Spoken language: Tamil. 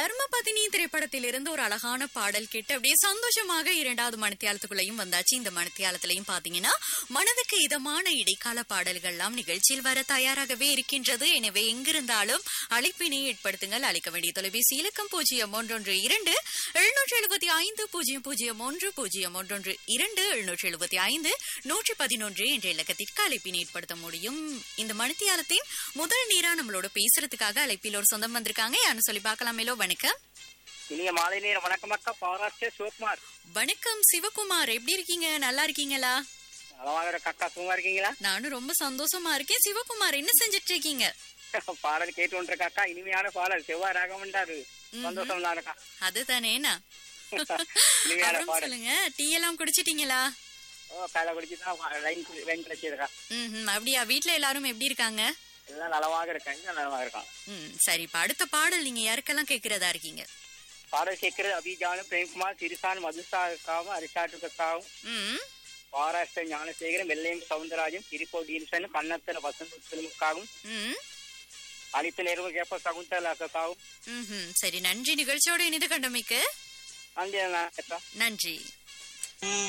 தர்மபதினி திரைப்படத்தில் இருந்து ஒரு அழகான பாடல் கேட்டு அப்படியே சந்தோஷமாக இரண்டாவது மணித்தியாலத்துக்குள்ளேயும் வந்தாச்சு இந்த மணித்தியாலத்திலையும் பாத்தீங்கன்னா மனதுக்கு இதமான இடைக்கால பாடல்கள்லாம் நிகழ்ச்சியில் வர தயாராகவே இருக்கின்றது எனவே எங்கிருந்தாலும் அழைப்பினை ஏற்படுத்துங்கள் அழைக்க வேண்டிய தொலைபேசி இலக்கம் பூஜ்ஜியம் ஒன்றொன்று இரண்டு எழுநூற்றி எழுபத்தி ஐந்து பூஜ்ஜியம் பூஜ்ஜியம் ஒன்று பூஜ்ஜியம் ஒன்றொன்று இரண்டு எழுநூற்றி எழுபத்தி ஐந்து நூற்றி பதினொன்று என்ற இலக்கத்திற்கு அழைப்பினை ஏற்படுத்த முடியும் இந்த மணித்தியாலத்தின் முதல் நீரா நம்மளோட பேசுறதுக்காக அழைப்பில் ஒரு சொந்தம் வந்திருக்காங்க யாருன்னு சொல்லி பார்க்கலாமேலோ வணக்கம் இனிய மாலை நேரம் வணக்கம் அக்கா பாராட்டு சிவகுமார் வணக்கம் சிவகுமார் எப்படி இருக்கீங்க நல்லா இருக்கீங்களா நலமாக இருக்க அக்கா சும்மா இருக்கீங்களா நானும் ரொம்ப சந்தோஷமா இருக்கேன் சிவகுமார் என்ன செஞ்சிட்டு இருக்கீங்க பாடல் கேட்டு கொண்டிருக்க அக்கா இனிமையான பாடல் செவ்வாய் ராகமண்டாரு சந்தோஷம் தான் இருக்கா அதுதானேண்ணா இனிமையான அப்புறம் பாடல் சொல்லுங்க டீ எல்லாம் குடிச்சிட்டீங்களா ஓ காலை குடிச்சு தான் லைன் லைன் கிடைச்சிருக்கா ம் அப்படியா வீட்ல எல்லாரும் எப்படி இருக்காங்க எல்லாம் நலமாக இருக்காங்க எல்லாம் நலமாக இருக்கான் ம் சரிப்பா அடுத்த பாடல் நீங்க யாருக்கெல்லாம் கேக்குறதா இருக்கீங்க பாடல் கேட்கறது அபிஜானும் பிரேம்குமார் சிறுசான் மதுசாவுக்காகவும் அரிசாட்டுக்காகவும் ம் மகாராஷ்டிர ஞானசேகரன் வெள்ளையம் சவுந்தரராஜன் திருப்போ டீல்சன் கண்ணத்தர வசந்தமுக்காகவும் ம் அனைத்து நேரமும் கேப்ப சகுந்தலாக்காகவும் ம்ஹும். சரி நன்றி நிகழ்ச்சியோட இணைந்து கண்டமைக்கு அந்த நன்றி